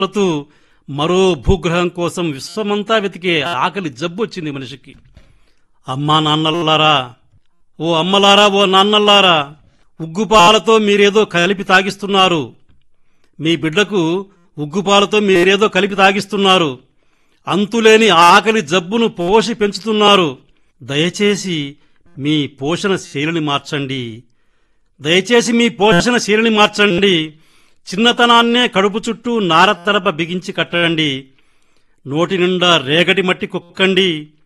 తడుతూ మరో భూగ్రహం కోసం విశ్వమంతా వెతికే ఆకలి జబ్బు వచ్చింది మనిషికి అమ్మా నాన్నలారా ఓ అమ్మలారా ఓ నాన్నలారా ఉగ్గుపాలతో మీరేదో కలిపి తాగిస్తున్నారు మీ బిడ్డకు ఉగ్గుపాలతో మీరేదో కలిపి తాగిస్తున్నారు అంతులేని ఆకలి జబ్బును పోషి పెంచుతున్నారు దయచేసి మీ పోషణ శైలిని మార్చండి దయచేసి మీ పోషణ శైలిని మార్చండి చిన్నతనాన్నే కడుపు చుట్టూ నారతరప బిగించి కట్టండి నోటి నిండా రేగటి మట్టి కుక్కండి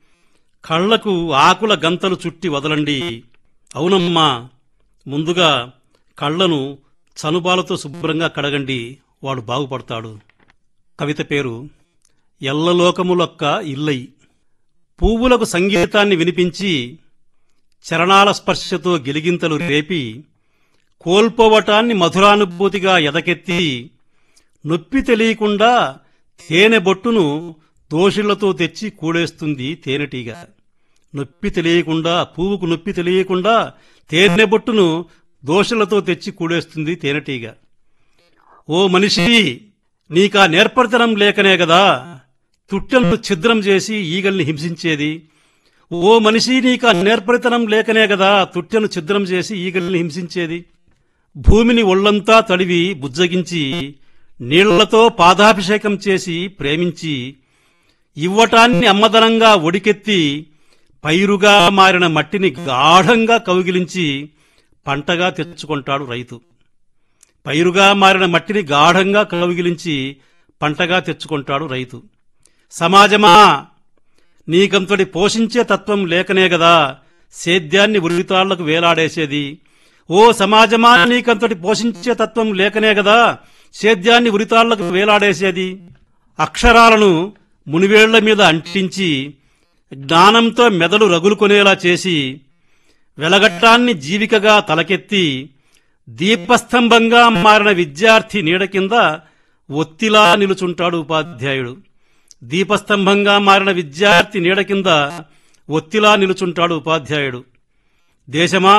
కళ్లకు ఆకుల గంతలు చుట్టి వదలండి అవునమ్మా ముందుగా కళ్ళను చనుబాలతో శుభ్రంగా కడగండి వాడు బాగుపడతాడు కవిత పేరు ఎల్లలోకములొక్క ఇల్లై పువ్వులకు సంగీతాన్ని వినిపించి చరణాల స్పర్శతో గిలిగింతలు రేపి కోల్పోవటాన్ని మధురానుభూతిగా ఎదకెత్తి నొప్పి తెలియకుండా తేనె బొట్టును దోషులతో తెచ్చి కూడేస్తుంది తేనెటీగ నొప్పి తెలియకుండా పువ్వుకు నొప్పి తెలియకుండా తేనె బొట్టును దోషులతో తెచ్చి కూడేస్తుంది తేనెటీగ ఓ మనిషి నీకా నేర్పరితనం లేకనే గదా తుట్టెలను ఛిద్రం చేసి ఈగల్ని హింసించేది ఓ మనిషి నీకా నేర్పరితనం లేకనే గదా తుట్టెను ఛిద్రం చేసి ఈగల్ని హింసించేది భూమిని ఒళ్లంతా తడివి బుజ్జగించి నీళ్లతో పాదాభిషేకం చేసి ప్రేమించి ఇవ్వటాన్ని అమ్మదనంగా ఒడికెత్తి పైరుగా మారిన మట్టిని గాఢంగా కౌగిలించి పంటగా తెచ్చుకుంటాడు రైతు పైరుగా మారిన మట్టిని గాఢంగా కౌగిలించి పంటగా తెచ్చుకుంటాడు రైతు సమాజమా నీకంతటి పోషించే తత్వం లేకనే గదా సేద్యాన్ని ఉరితాళ్లకు వేలాడేసేది ఓ సమాజమా నీకంతటి పోషించే తత్వం లేకనే గదా సేద్యాన్ని ఉరితాళ్లకు వేలాడేసేది అక్షరాలను మునివేళ్ల మీద అంటించి జ్ఞానంతో మెదడు రగులుకొనేలా చేసి వెలగట్టాన్ని జీవికగా తలకెత్తి దీపస్తంభంగా మారిన విద్యార్థి నీడ కింద ఒత్తిలా నిలుచుంటాడు ఉపాధ్యాయుడు దీపస్తంభంగా మారిన విద్యార్థి నీడ కింద ఒత్తిలా నిలుచుంటాడు ఉపాధ్యాయుడు దేశమా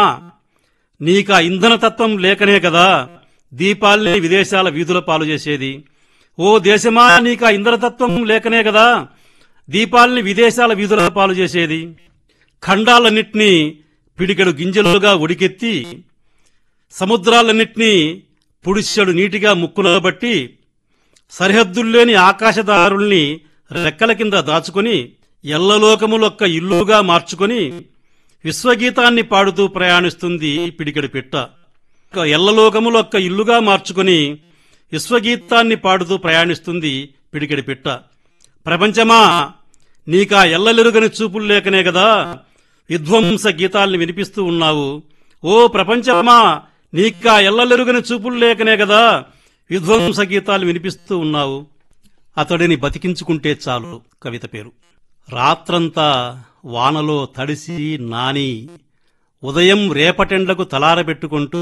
నీకా ఇంధనతత్వం లేకనే కదా దీపాల్ని విదేశాల వీధుల పాలు చేసేది ఓ దేశమా నీకా ఇంధనతత్వం లేకనే కదా దీపాల్ని విదేశాల వీధుల పాలు చేసేది ఖండాలన్నింటినీ పిడికెడు గింజలుగా ఉడికెత్తి సముద్రాలన్నింటినీ పుడిచెడు నీటిగా ముక్కునబట్టి సరిహద్దుల్లేని ఆకాశదారుల్ని రెక్కల కింద దాచుకొని ఎల్లలోకములొక్క ఇల్లుగా మార్చుకొని విశ్వగీతాన్ని పాడుతూ ప్రయాణిస్తుంది పిడికెడు పిట్ట ఎల్లలోకములొక్క ఇల్లుగా మార్చుకొని విశ్వగీతాన్ని పాడుతూ ప్రయాణిస్తుంది పిడికెడి పిట్ట ప్రపంచమా నీకా ఎల్లలెరుగని చూపులు లేకనే కదా విధ్వంస గీతాల్ని వినిపిస్తూ ఉన్నావు ఓ ప్రపంచమా నీకా ఎల్లలెరుగని చూపులు లేకనే కదా విధ్వంస గీతాలు వినిపిస్తూ ఉన్నావు అతడిని బతికించుకుంటే చాలు కవిత పేరు రాత్రంతా వానలో తడిసి నాని ఉదయం రేపటెండ్లకు తలారబెట్టుకుంటూ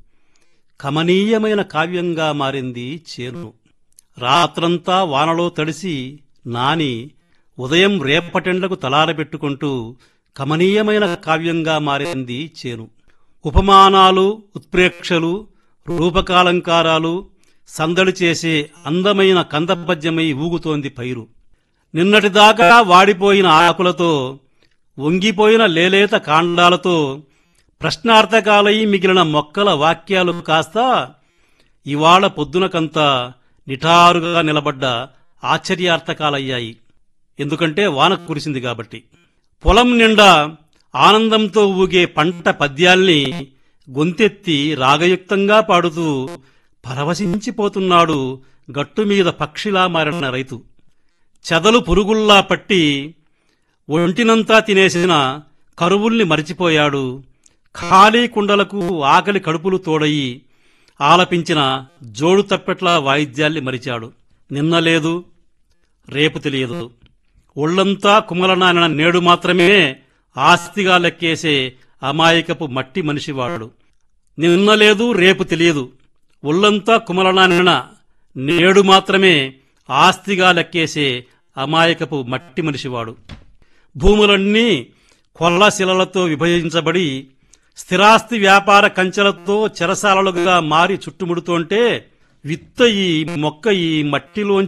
కమనీయమైన కావ్యంగా మారింది చేను రాత్రంతా వానలో తడిసి నాని ఉదయం రేపటెండ్లకు తలారబెట్టుకుంటూ కమనీయమైన కావ్యంగా మారింది చేను ఉపమానాలు ఉత్ప్రేక్షలు రూపకాలంకారాలు సందడి చేసే అందమైన కందపద్యమై ఊగుతోంది పైరు నిన్నటిదాకా వాడిపోయిన ఆకులతో వంగిపోయిన లేలేత కాండాలతో ప్రశ్నార్థకాలై మిగిలిన మొక్కల వాక్యాలు కాస్త ఇవాళ పొద్దునకంతా నిఠారుగా నిలబడ్డ ఆశ్చర్యార్థకాలయ్యాయి ఎందుకంటే వాన కురిసింది కాబట్టి పొలం నిండా ఆనందంతో ఊగే పంట పద్యాల్ని గొంతెత్తి రాగయుక్తంగా పాడుతూ పరవశించిపోతున్నాడు గట్టుమీద పక్షిలా మారిన రైతు చెదలు పురుగుల్లా పట్టి ఒంటినంతా తినేసిన కరువుల్ని మరిచిపోయాడు ఖాళీ కుండలకు ఆకలి కడుపులు తోడయి ఆలపించిన జోడు తప్పెట్ల వాయిద్యాల్ని మరిచాడు నిన్న లేదు రేపు తెలియదు ఒళ్లంతా కుమలనానిన నేడు మాత్రమే ఆస్తిగా లెక్కేసే అమాయకపు మట్టి మనిషివాడు నిన్న లేదు రేపు తెలియదు ఒళ్లంతా కుమలనానిన నేడు మాత్రమే ఆస్తిగా లెక్కేసే అమాయకపు మట్టి మనిషివాడు భూములన్నీ కొల్లశిలలతో విభజించబడి స్థిరాస్తి వ్యాపార కంచెలతో చెరసాలలుగా మారి చుట్టుముడుతోంటే విత్తయి మొక్కయి మట్టిలోంచి